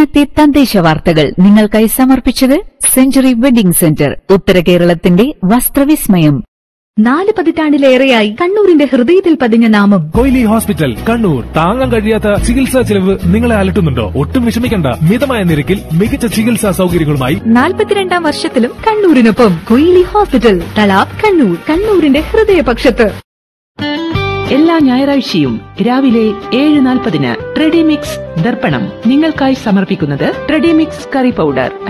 ഇന്നത്തെ തദ്ദേശ വാർത്തകൾ നിങ്ങൾക്കായി സമർപ്പിച്ചത് സെഞ്ചുറി വെഡിംഗ് സെന്റർ ഉത്തര കേരളത്തിന്റെ വസ്ത്രവിസ്മയം നാല് പതിറ്റാണ്ടിലേറെയായി കണ്ണൂരിന്റെ ഹൃദയത്തിൽ പതിഞ്ഞ നാമം കൊയിലി ഹോസ്പിറ്റൽ കണ്ണൂർ താങ്ങാൻ കഴിയാത്ത ചികിത്സാ ചെലവ് നിങ്ങളെ അലട്ടുന്നുണ്ടോ ഒട്ടും വിഷമിക്കണ്ട മിതമായ നിരക്കിൽ മികച്ച ചികിത്സാ സൗകര്യങ്ങളുമായി നാൽപ്പത്തിരണ്ടാം വർഷത്തിലും കണ്ണൂരിനൊപ്പം കൊയിലി ഹോസ്പിറ്റൽ തലാബ് കണ്ണൂർ കണ്ണൂരിന്റെ ഹൃദയപക്ഷത്ത് എല്ലാ ഞായറാഴ്ചയും രാവിലെ ഏഴ് നാൽപ്പതിന് ട്രെഡിമിക്സ് ദർപ്പണം നിങ്ങൾക്കായി സമർപ്പിക്കുന്നത് ട്രെഡിമിക്സ് കറി പൗഡർ